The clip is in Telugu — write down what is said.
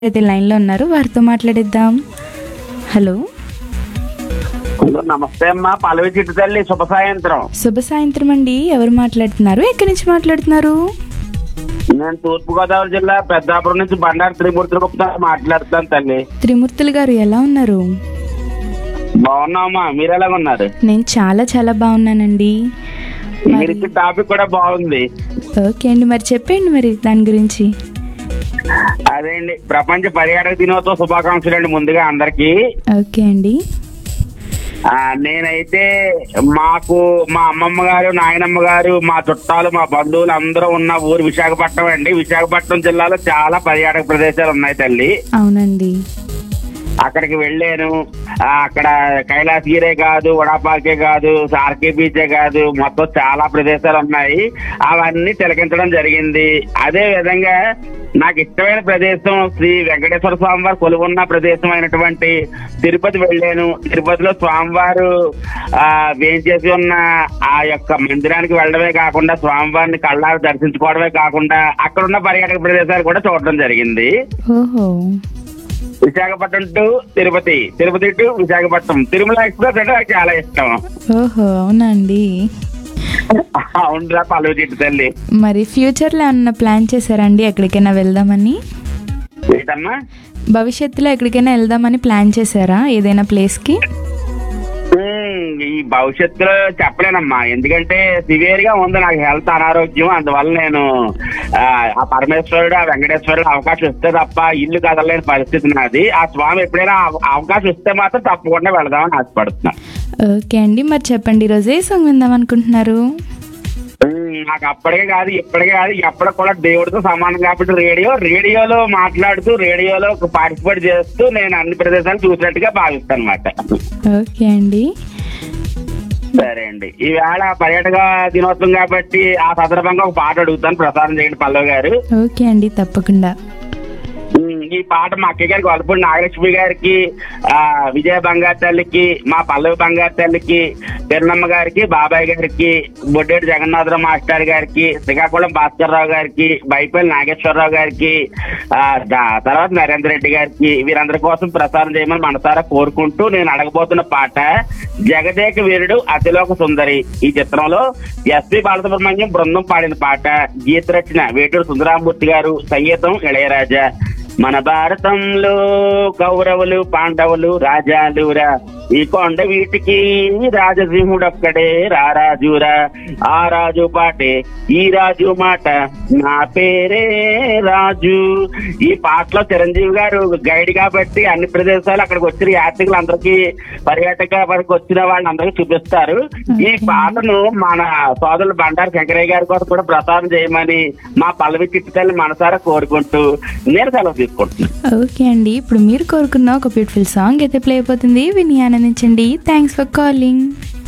అయితే లైన్లో ఉన్నారు వారితో మాట్లాడిద్దాం హలో హలో నమస్తే అమ్మా పల్లవి చిట్టు తల్లి శుభ సాయంత్రం శుభ సాయంత్రం అండి ఎవరు మాట్లాడుతున్నారు ఎక్కడి నుంచి మాట్లాడుతున్నారు నేను తూర్పు గోదావరి జిల్లా పెద్దాపురం నుంచి బండారు త్రిమూర్తుల గుప్తా మాట్లాడుతాను తల్లి త్రిమూర్తులు గారు ఎలా ఉన్నారు బాగున్నామా మీరు ఎలాగ ఉన్నారు నేను చాలా చాలా బాగున్నానండి మీరు ఇచ్చిన టాపిక్ కూడా బాగుంది ఓకే అండి మరి చెప్పండి మరి దాని గురించి అదే అండి ప్రపంచ పర్యాటక దినోత్సవ శుభాకాంక్షలు అండి ముందుగా అందరికి ఓకే అండి ఆ, నేనైతే మాకు మా అమ్మమ్మ గారు నాయనమ్మ గారు మా చుట్టాలు మా బంధువులు అందరూ ఉన్న ఊరు విశాఖపట్నం అండి విశాఖపట్నం జిల్లాలో చాలా పర్యాటక ప్రదేశాలు ఉన్నాయి తల్లి అవునండి అక్కడికి వెళ్ళాను ఆ, అక్కడ కైలాసగిరే కాదు వడాపాకే కాదు ఆర్కే బీచే కాదు మొత్తం చాలా ప్రదేశాలు ఉన్నాయి అవన్నీ తిలకించడం జరిగింది అదే విధంగా నాకు ఇష్టమైన ప్రదేశం శ్రీ వెంకటేశ్వర స్వామి వారు కొలువున్న ప్రదేశం అయినటువంటి తిరుపతి వెళ్ళాను తిరుపతిలో స్వామివారు ఆ వేంచేసి ఉన్న ఆ యొక్క మందిరానికి వెళ్ళడమే కాకుండా స్వామివారిని కళ్ళారు దర్శించుకోవడమే కాకుండా అక్కడ ఉన్న పర్యాటక ప్రదేశాలు కూడా చూడడం జరిగింది ఓహో Visakhapatnam to Tirupati Tirupati to Visakhapatnam Tirumala express అంటే నాకు చాలా ఇష్టం ఓహో అవునా అండి అవునరా పల్లవి చిట్టు తల్లి మరి ఫ్యూచర్లో ఏమన్నా ప్లాన్ చేశారండి ఎక్కడికైనా వెళ్దామని ఏంటమ్మా భవిష్యత్తులో ఎక్కడికైనా వెళ్దామని ప్లాన్ చేశారా ఏదైనా ప్లేస్కి ఉమ్, ఈ భవిష్యత్తులో చెప్పలేనమ్మా ఎందుకంటే సివియర్ గా ఉంది నాకు హెల్త్ అనారోగ్యం అందువల్ల నేను ఆ, ఆ పరమేశ్వరుడు ఆ వెంకటేశ్వరుడు అవకాశం ఇస్తే తప్ప ఇల్లు కదలలేని పరిస్థితి నాది ఆ స్వామి ఎప్పుడైనా అవ- అవకాశం ఇస్తే మాత్రం తప్పకుండా వెళదామని ఆశపడుతున్నా ఓకే అండి మరి చెప్పండి ఈరోజు ఏ సాంగ్ విందాం అనుకుంటున్నారు ఉమ్, నాకు అప్పటికే కాదు ఇప్పటికే కాదు ఎప్పటికి కూడా దేవుడితో సమానం కాబట్టి రేడియో రేడియోలో మాట్లాడుతూ రేడియోలో పార్టిసిపేట్ చేస్తూ నేను అన్ని ప్రదేశాలు చూసినట్టుగా భావిస్తాను అనమాట ఓకే అండి సరే అండి ఈవేళ పర్యాటక దినోత్సవం కాబట్టి ఆ సందర్భంగా ఒక పాట అడుగుతాను ప్రసారం చేయండి పల్లవి గారు ఓకే అండి తప్పకుండా ఉమ్, ఈ పాట మా అక్కయ్య గారికి వలపూడి నాగలక్ష్మి గారికి ఆ విజయ బంగారు తల్లికి మా పల్లవి బంగారు తల్లికి పెరునమ్మ గారికి బాబాయ్ గారికి బొడ్డేటి జగన్నాథరావు మాస్టర్ గారికి శ్రీకాకుళం భాస్కర్రావు గారికి బైపల్లి నాగేశ్వరరావు గారికి ఆ దా- తర్వాత నరేంద్ర రెడ్డి గారికి వీరందరి కోసం ప్రసారం చేయమని మనసారా కోరుకుంటూ నేను అడగబోతున్న పాట జగదేక వీరుడు అతిలోక సుందరి ఈ చిత్రంలో ఎస్పి బాలసుబ్రహ్మణ్యం బృందం పాడిన పాట గీత రచన వేటూరు సుందరామూర్తి గారు సంగీతం ఇళయరాజా మన భారతంలో కౌరవులు పాండవులు రాజాలురా ఈ కొండ వీటికి రాజసింహుడొక్కడే రారాజురా ఆ రాజు పాటే ఈ రాజు మాట నా పేరే రాజు ఈ పాటలో చిరంజీవి గారు గైడ్ కాబట్టి అన్ని ప్రదేశాలు అక్కడికి వచ్చిన యాత్రికులందరికీ పర్యాటక వరకు వచ్చిన వాళ్ళందరికీ చూపిస్తారు ఈ పాటను మన సోదరులు బండారు శంకరయ్య గారి కోసం కూడా ప్రసారం చేయమని మా పల్లవి చిట్టుతల్ని మనసారా కోరుకుంటూ నేను సెలవు తీసుకుంటున్నాను ఓకే అండి ఇప్పుడు మీరు కోరుకున్న ఒక బ్యూటిఫుల్ సాంగ్ అయితే ప్లే అయిపోతుంది విని ఆనందించండి థ్యాంక్స్ ఫర్ కాలింగ్